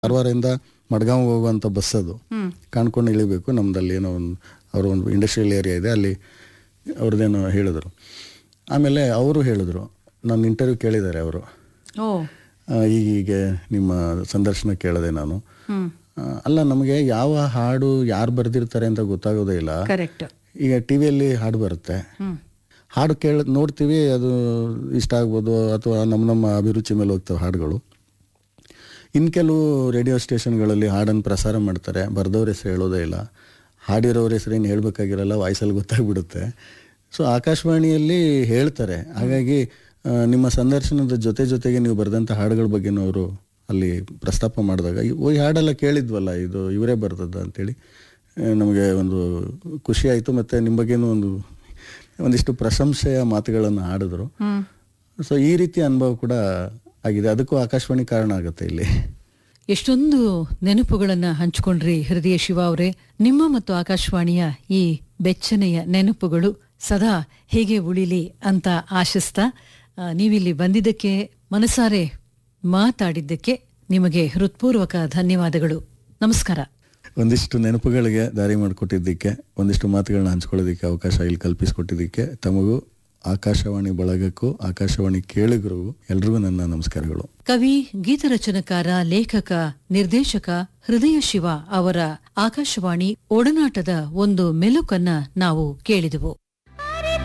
ಕಾರವಾರದಿಂದ ಮಡ್ಗಾಂವ್ ಹೋಗುವಂಥ ಬಸ್ ಅದು ಕಾಣ್ಕೊಂಡು ಇಳಿಬೇಕು ನಮ್ದಲ್ಲಿ ಏನೋ ಒಂದು ಅವರು ಒಂದು ಇಂಡಸ್ಟ್ರಿಯಲ್ ಏರಿಯಾ ಇದೆ ಅಲ್ಲಿ ಅವ್ರದ್ದೇನೋ ಹೇಳಿದ್ರು ಆಮೇಲೆ ಅವರು ಹೇಳಿದ್ರು ನನ್ನ ಇಂಟರ್ವ್ಯೂ ಕೇಳಿದ್ದಾರೆ ಅವರು ಓ ಹೀಗೆ ನಿಮ್ಮ ಸಂದರ್ಶನ ಕೇಳಿದೆ ನಾನು ಹ್ಮ್ ಆ, ಅಲ್ಲ ನಮಗೆ ಯಾವ ಹಾಡು ಯಾರು ಬರೆದಿರ್ತಾರೆ ಅಂತ ಗೊತ್ತಾಗೋದೇ ಇಲ್ಲ ಕರೆಕ್ಟ್ ಈಗ ಟಿ ವಿಯಲ್ಲಿ ಹಾಡು ಬರುತ್ತೆ ಹ್ಮ್ ಹಾಡು ಕೇಳ ನೋಡ್ತೀವಿ ಅದು ಇಷ್ಟ ಆಗ್ಬೋದು ಅಥವಾ ನಮ್ಮ ನಮ್ಮ ಅಭಿರುಚಿ ಮೇಲೆ ಹೋಗ್ತವೆ ಹಾಡುಗಳು ಇನ್ನು ಕೆಲವು ರೇಡಿಯೋ ಸ್ಟೇಷನ್ಗಳಲ್ಲಿ ಹಾಡನ್ನು ಪ್ರಸಾರ ಮಾಡ್ತಾರೆ ಬರೆದವ್ರ ಹೆಸರು ಹೇಳೋದೇ ಇಲ್ಲ ಹಾಡಿರೋರ ಹೆಸರು ಏನು ಹೇಳಬೇಕಾಗಿರಲ್ಲ ವಾಯ್ಸಲ್ಲಿ ಗೊತ್ತಾಗ್ಬಿಡುತ್ತೆ ಸೊ ಆಕಾಶವಾಣಿಯಲ್ಲಿ ಹೇಳ್ತಾರೆ ಹಾಗಾಗಿ ಆ, ನಿಮ್ಮ ಸಂದರ್ಶನದ ಜೊತೆ ಜೊತೆಗೆ ನೀವು ಬರೆದಂಥ ಹಾಡುಗಳ ಬಗ್ಗೆನೂ ಅವರು ಅಲ್ಲಿ ಪ್ರಸ್ತಾಪ ಮಾಡಿದಾಗ ಈ ಈ ಹಾಡೆಲ್ಲ ಕೇಳಿದ್ವಲ್ಲ ಇದು ಇವರೇ ಬರ್ತದ ಅಂತೇಳಿ ಆ, ನಮಗೆ ಒಂದು ಖುಷಿ ಆಯಿತು ಮತ್ತು ನಿಮ್ಮ ಬಗ್ಗೆನೂ ಒಂದು ಒಂದಿಷ್ಟು ಪ್ರಶಂಸೆಯ ಮಾತುಗಳನ್ನು ಆಡಿದ್ರು ಹ್ಮ್ ಸೊ ಈ ರೀತಿ ಅನುಭವ ಕೂಡ ಆಗಿದೆ ಅದಕ್ಕೂ ಆಕಾಶವಾಣಿ ಕಾರಣ ಆಗುತ್ತೆ ಇಲ್ಲಿ ಎಷ್ಟೊಂದು ನೆನಪುಗಳನ್ನ ಹಂಚಿಕೊಂಡ್ರಿ ಹೃದಯ ಶಿವ ಅವರೇ ನಿಮ್ಮ ಮತ್ತು ಆಕಾಶವಾಣಿಯ ಈ ಬೆಚ್ಚನೆಯ ನೆನಪುಗಳು ಸದಾ ಹೇಗೆ ಉಳಿಲಿ ಅಂತ ಆಶಿಸ್ತಾ ಆ, ನೀವಿಲ್ಲಿ ಬಂದಿದ್ದಕ್ಕೆ ಮನಸಾರೆ ಮಾತಾಡಿದ್ದಕ್ಕೆ ನಿಮಗೆ ಹೃತ್ಪೂರ್ವಕ ಧನ್ಯವಾದಗಳು ನಮಸ್ಕಾರ ಒಂದಿಷ್ಟು ನೆನಪುಗಳಿಗೆ ದಾರಿ ಮಾಡಿಕೊಟ್ಟಿದ್ದಕ್ಕೆ ಒಂದಿಷ್ಟು ಮಾತುಗಳನ್ನ ಹಂಚ್ಕೊಳ್ಳೋದಕ್ಕೆ ಅವಕಾಶ ಇಲ್ಲಿ ಕಲ್ಪಿಸಿಕೊಟ್ಟಿದ್ದಕ್ಕೆ ತಮಗೂ ಆಕಾಶವಾಣಿ ಬಳಗಕ್ಕೂ ಆಕಾಶವಾಣಿ ಕೇಳಿಗರಿಗೂ ಎಲ್ರಿಗೂ ನನ್ನ ನಮಸ್ಕಾರಗಳು ಕವಿ ಗೀತರಚನಕಾರ ಲೇಖಕ ನಿರ್ದೇಶಕ ಹೃದಯ ಶಿವ ಅವರ ಆಕಾಶವಾಣಿ ಒಡನಾಟದ ಒಂದು ಮೆಲುಕನ್ನ ನಾವು ಕೇಳಿದೆವು